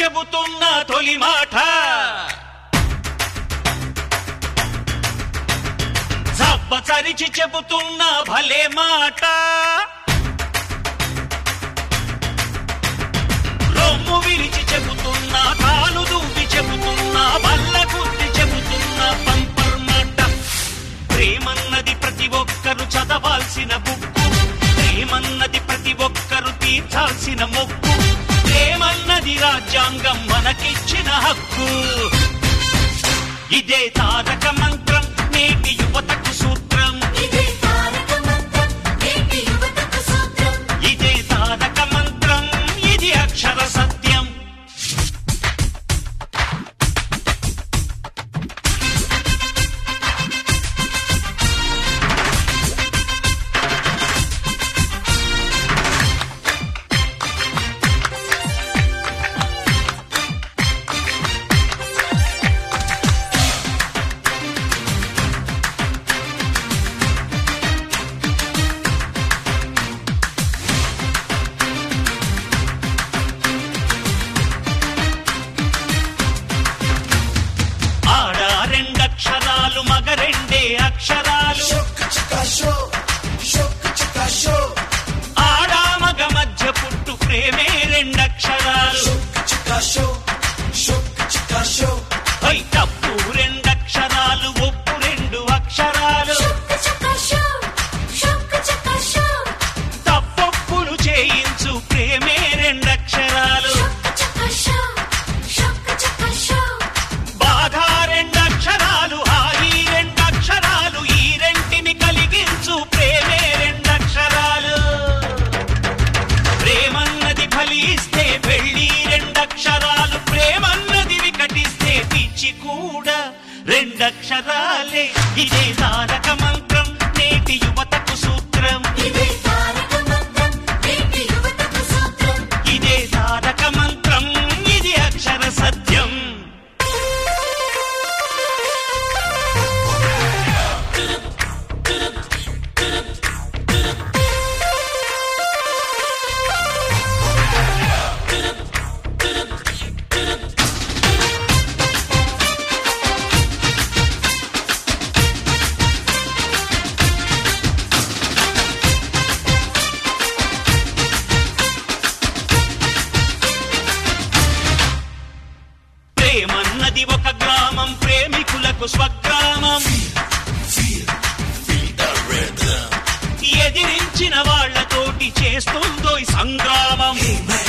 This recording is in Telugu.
చెబుతున్న తొలి మాట జబ్బ చరిచి చెబుతున్న భలే మాట రొమ్ము విరిచి చెబుతున్నా కాలు దూపి చెబుతున్నా బల్ల గుద్ది చెబుతున్నా పంపర్ మాట ప్రేమన్నది ప్రతి ఒక్కరు చదవాల్సిన బుక్కు ప్రేమన్నది ప్రతి ఒక్కరు తీర్చాల్సిన మొక్కు ప్రేమన్నది రాజ్యాంగం మనకిచ్చిన హక్కు ఇదే తారక మంత్రం నేటి యువతకు సూత్రం ఇదే తారక మంత్రం నేటి యువతకు సూత్రం ఇదే తారక మంత్రం ఇది అక్షర సత్యం ఆడ రెండక్షరాలు మగ రెండే అక్షరాలు ఆడ మగ మధ్య పుట్టు ప్రేమే రెండక్షరాలు ఐ తప్పు రెండక్షరాలు ఒప్పు రెండు అక్షరాలు షొక్క చక్క షో షొక్క చక్క షో తప్పొప్పులు చేయించు ప్రేమే రెండక్షరాలు షొక్క చక్క షో షొక్క చక్క షో బాధ రెండక్షరాలు హాయి రెండక్షరాలు ఈ రెంటిని కలిగించు ప్రేమే రెండక్షరాలు ప్రేమన్నది ఫలిస్తే పెళ్లి రెండక్షరాలు ప్రేమన్నది వికటిస్తే పిచ్చి కూడా రెండక్షరాలే ఇదే తారక మంత్రం నేటి యువతకు సూత్రం ఇదే తారక మంత్రం నేటి యువతకు సూత్రం ఇదే తారక మంత్రం ఇది అక్షర సత్యం ప్రేమన్నది ఒక గ్రామం ప్రేమికులకు స్వగ్రామం ఎదిరించిన వాళ్ళతోటి చేస్తుందో ఈ సంగ్రామం